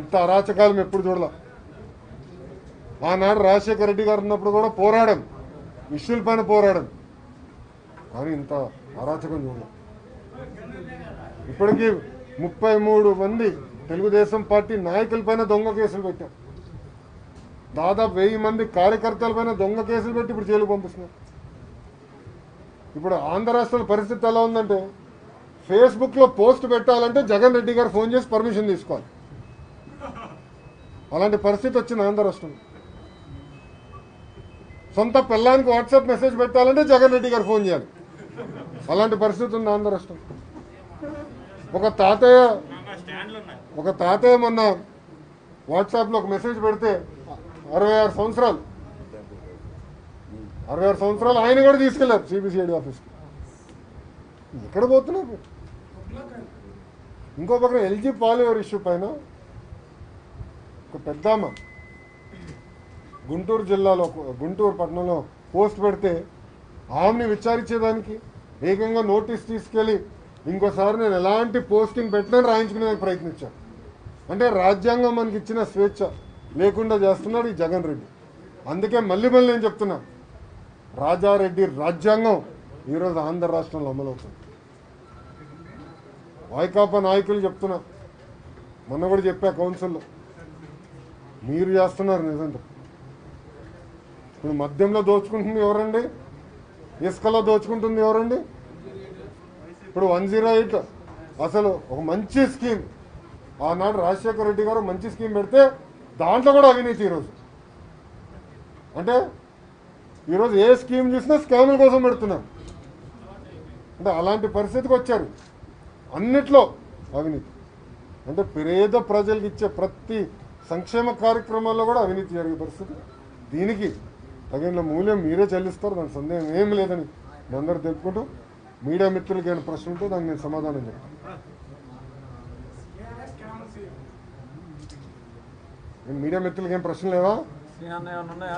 ఇంత అరాచకాలం ఎప్పుడు చూడాల ఆనాడు రాజశేఖర రెడ్డి గారు ఉన్నప్పుడు కూడా పోరాడాం ఇష్యూల పైన పోరాడాం కానీ ఇంత అరాచకం చూడాలి ఇప్పటికీ ముప్పై మూడు మంది తెలుగుదేశం పార్టీ నాయకుల పైన దొంగ కేసులు పెట్టారు దాదాపు వెయ్యి మంది కార్యకర్తల పైన దొంగ కేసులు పెట్టి ఇప్పుడు జైలు పంపిస్తున్నారు ఇప్పుడు ఆంధ్ర రాష్ట్రాల పరిస్థితి ఎలా ఉందంటే ఫేస్బుక్లో పోస్ట్ పెట్టాలంటే జగన్ రెడ్డి గారు ఫోన్ చేసి పర్మిషన్ తీసుకోవాలి అలాంటి పరిస్థితి వచ్చింది ఆంధ్ర రాష్ట్రంలో సొంత పిల్లానికి వాట్సాప్ మెసేజ్ పెట్టాలంటే జగన్ రెడ్డి గారు ఫోన్ చేయాలి అలాంటి పరిస్థితి ఉంది ఆంధ్ర రాష్ట్రం ఒక తాతయ్య ఒక తాతయ్య మొన్న వాట్సాప్లో ఒక మెసేజ్ పెడితే అరవై ఆరు సంవత్సరాలు అరవై ఆరు సంవత్సరాలు ఆయన కూడా తీసుకెళ్లారు సిబిసిఐడి ఆఫీస్కి ఎక్కడ పోతున్నారు మీరు? ఇంకో పక్కన ఎల్జీ పాలివర్ ఇష్యూ పైన ఒక పెద్దామ గుంటూరు జిల్లాలో గుంటూరు పట్టణంలో పోస్ట్ పెడితే ఆమెని విచారించేదానికి ఏకంగా నోటీస్ తీసుకెళ్ళి ఇంకోసారి నేను ఎలాంటి పోస్టింగ్ పెట్టినా రాయించుకునేందుకు ప్రయత్నించాను అంటే రాజ్యాంగం మనకి ఇచ్చిన స్వేచ్ఛ లేకుండా చేస్తున్నాడు ఈ జగన్ రెడ్డి అందుకే మళ్ళీ మళ్ళీ నేను చెప్తున్నా రాజారెడ్డి రాజ్యాంగం ఈరోజు ఆంధ్ర రాష్ట్రంలో అమలవుతుంది వైకాపా నాయకులు చెప్తున్నా మొన్న కూడా చెప్పా కౌన్సిల్లో మీరు చేస్తున్నారు నిజంగా ఇప్పుడు మద్యంలో దోచుకుంటుంది ఎవరండి ఇసుకలో దోచుకుంటుంది ఎవరండి ఇప్పుడు వన్ జీరో ఎయిట్ అసలు ఒక మంచి స్కీమ్ ఆనాడు రాజశేఖర రెడ్డి గారు మంచి స్కీమ్ పెడితే దాంట్లో కూడా అవినీతి ఈరోజు అంటే ఈరోజు ఏ స్కీమ్ చూసినా స్కాముల కోసం పెడుతున్నారు అంటే అలాంటి పరిస్థితికి వచ్చారు అన్నిట్లో అవినీతి అంటే పేద ప్రజలకు ఇచ్చే ప్రతి సంక్షేమ కార్యక్రమాల్లో కూడా అవినీతి జరిగే పరిస్థితి దీనికి తగిన మూల్యం మీరే చెల్లిస్తారు దాని సందేహం ఏం లేదని మీ అందరూ తెలుపుకుంటూ మీడియా మిత్రులకి ఏమైనా ప్రశ్న ఉంటే దానికి నేను సమాధానం చెప్తాను ఏం మీడియా మిత్రులకి ఏం ప్రశ్న లేవా శ్రీనాన్న ఏమన్నా ఉన్నాయా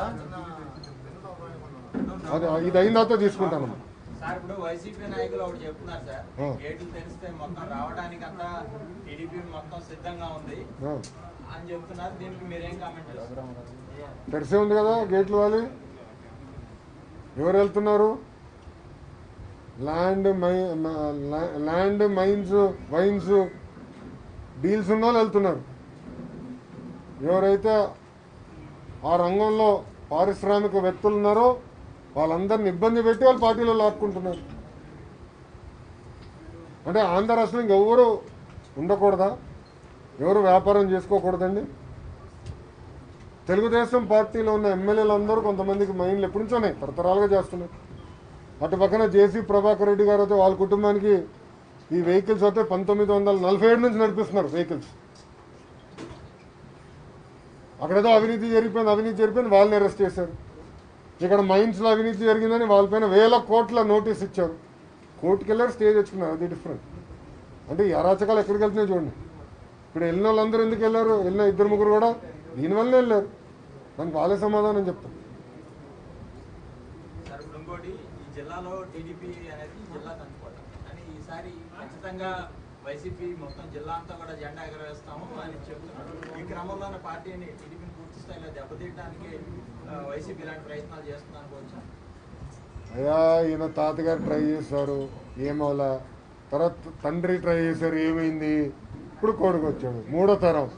అది ఇది అయిన తర్వాత తీసుకుంటాను సార్ ఇప్పుడు వైసీపీ నాయకులు ఒకటి చెప్తున్నారు సార్ ఆ. గేట్లు తెరిస్తే మొత్తం రావడానికి అంతా టీడీపీ మొత్తం సిద్ధంగా ఉంది ఆ, అని చెప్తున్నారు దీనికి మీరేం కామెంట్ చేస్తారు తెరిసే ఉంది కదా గేట్లు వాలి ఎవరు వెళ్తున్నారు ల్యాండ్ మై మ- లా- ల్యాండ్ మైన్స్ వైన్స్ డీల్స్ ఉన్న వాళ్ళు వెళ్తున్నారు ఎవరైతే ఆ రంగంలో పారిశ్రామికవేత్తలు ఉన్నారో వాళ్ళందరిని ఇబ్బంది పెట్టి వాళ్ళ పార్టీలో లాక్కుంటున్నారు అంటే ఆంధ్ర రాష్ట్రంలో ఇంకెవరు ఉండకూడదా ఎవరు వ్యాపారం చేసుకోకూడదండి తెలుగుదేశం పార్టీలో ఉన్న ఎమ్మెల్యేలు అందరూ కొంతమందికి మైండ్లు ఎప్పటి నుంచో ఉన్నాయి తరతరాలుగా చేస్తున్నారు అటు పక్కన జేసీ ప్రభాకర్ రెడ్డి గారు అయితే వాళ్ళ కుటుంబానికి ఈ వెహికల్స్ అయితే పంతొమ్మిది వందల నలభై ఏడు నుంచి నడిపిస్తున్నారు వెహికల్స్ అక్కడేదో అవినీతి జరిగిపోయింది అవినీతి జరిగిపోయింది వాళ్ళని అరెస్ట్ చేశారు ఇక్కడ మైన్స్లో అవినీతి జరిగిందని వాళ్ళపైన వేల కోట్ల నోటీస్ ఇచ్చారు కోర్టుకి వెళ్ళారు స్టే తెచ్చుకున్నారు అది డిఫరెంట్ అంటే ఈ అరాచకాలు ఎక్కడికి వెళ్తున్నాయి చూడండి ఇప్పుడు వెళ్ళిన వాళ్ళందరూ ఎందుకు వెళ్ళారు వెళ్ళిన ఇద్దరు ముగ్గురు కూడా దీనివల్లనే వెళ్ళారు దానికి వాళ్ళే సమాధానం చెప్తారు సార్ ఇప్పుడు ఇంకోటి ఈ జిల్లాలో టీడీపీ అనేది జిల్లా కంచుకోవడం కానీ ఈసారి ఖచ్చితంగా వైసీపీ మొత్తం జిల్లా అంతా కూడా జెండా ఎగరవేస్తాము అని చెప్తున్నారు ఈ క్రమంలోనే పార్టీని టీడీపీని పూర్తి స్థాయిలో దెబ్బతీయడానికి ఆ, వైసీపీ ఇలాంటి ప్రయత్నాలు చేస్తుంది అనుకోవచ్చా అయ్యా ఈయన తాతగారు ట్రై చేశారు ఏమవలా తర్వాత తండ్రి ట్రై చేశారు ఏమైంది ఇప్పుడు కొడుకు వచ్చాడు మూడో తరం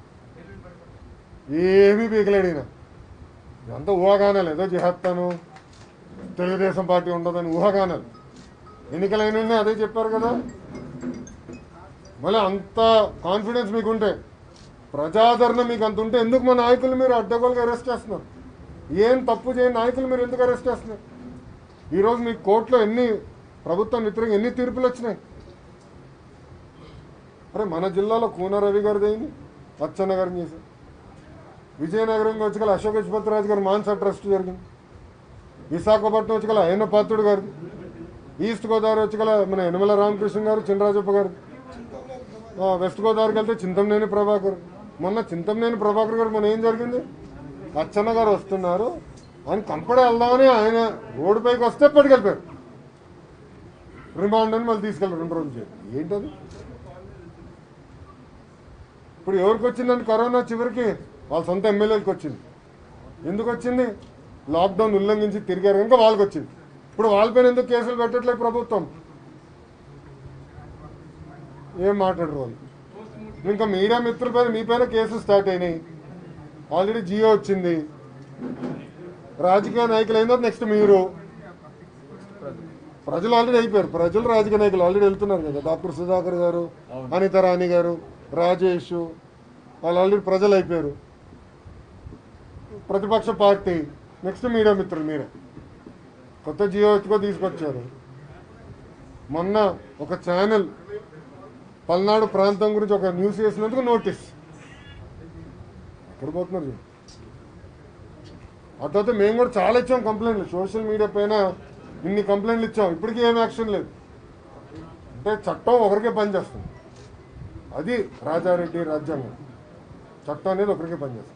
ఏమీ పీకలేడు ఈయన ఇదంతా ఊహాగానాలు ఏదో చేస్తాను తెలుగుదేశం పార్టీ ఉండదని ఊహాగానాలు ఎన్నికలైన వెంటనే అదే చెప్పారు కదా మళ్ళీ అంత కాన్ఫిడెన్స్ మీకుంటే ప్రజాదరణ మీకు అంత ఉంటే ఎందుకు మా నాయకులు మీరు అడ్డగోలుగా అరెస్ట్ చేస్తున్నారు ఏం తప్పు చేయని నాయకులు మీరు ఎందుకు అరెస్ట్ చేస్తున్నారు ఈరోజు మీ కోర్టులో ఎన్ని ప్రభుత్వం వ్యతిరేకంగా ఎన్ని తీర్పులు వచ్చినాయి అరే మన జిల్లాలో కూన రవి గారిది అయింది అచ్చన్న గారిని చేశారు విజయనగరం వచ్చి గల అశోక్ యశ్వతరాజు గారి మాన్సా ట్రస్ట్ జరిగింది విశాఖపట్నం వచ్చి గల అయ్యన్న పాత్రుడు గారిది ఈస్ట్ గోదావరి వచ్చి గల మన యనమల రామకృష్ణ గారు చినరాజప్ప గారు ఆ, వెస్ట్ గోదావరికి వెళ్తే చింతమనేని ప్రభాకర్ మొన్న చింతమనేని ప్రభాకర్ గారు మొన్న ఏం జరిగింది అచ్చన్న గారు వస్తున్నారు ఆయన కంపడే వెళ్దామని ఆయన రోడ్డు పైకి వస్తే పట్టుకెళ్ళిపోయారు రిమాండ్ అని మళ్ళీ తీసుకెళ్ళారు రెండు రోజులు చేయాలి ఏంటది ఇప్పుడు ఎవరికి వచ్చిందండి కరోనా చివరికి వాళ్ళ సొంత ఎమ్మెల్యేలకు వచ్చింది ఎందుకు వచ్చింది లాక్డౌన్ ఉల్లంఘించి తిరిగారు కనుక వాళ్ళకి వచ్చింది ఇప్పుడు వాళ్ళపైన ఎందుకు కేసులు పెట్టట్లేదు ప్రభుత్వం ఏం మాట్లాడరు వాళ్ళు ఇంకా మీడియా మిత్రుల పైన మీ పైన కేసులు స్టార్ట్ అయినాయి ఆల్రెడీ జియో వచ్చింది రాజకీయ నాయకులు అయిన నెక్స్ట్ మీరు ప్రజలు ఆల్రెడీ అయిపోయారు ప్రజలు రాజకీయ నాయకులు ఆల్రెడీ వెళ్తున్నారు కదా డాక్టర్ సుధాకర్ గారు అనిత రాణి గారు రాజేష్ వాళ్ళు ఆల్రెడీ ప్రజలు అయిపోయారు ప్రతిపక్ష పార్టీ నెక్స్ట్ మీడియా మిత్రులు మీరే కొత్త జియో వచ్చుకో తీసుకొచ్చారు మొన్న ఒక ఛానల్ పల్నాడు ప్రాంతం గురించి ఒక న్యూస్ చేసినందుకు నోటీస్ ఎక్కడ పోతున్నారు చూడు. అట్లయితే మేము కూడా చాలా ఇచ్చాం కంప్లైంట్లు సోషల్ మీడియా పైన ఇన్ని కంప్లైంట్లు ఇచ్చాం ఇప్పటికీ ఏం యాక్షన్ లేదు అంటే చట్టం ఒకరికే పనిచేస్తుంది అది రాజారెడ్డి రాజ్యాంగం చట్టం అనేది ఒకరికే పనిచేస్తుంది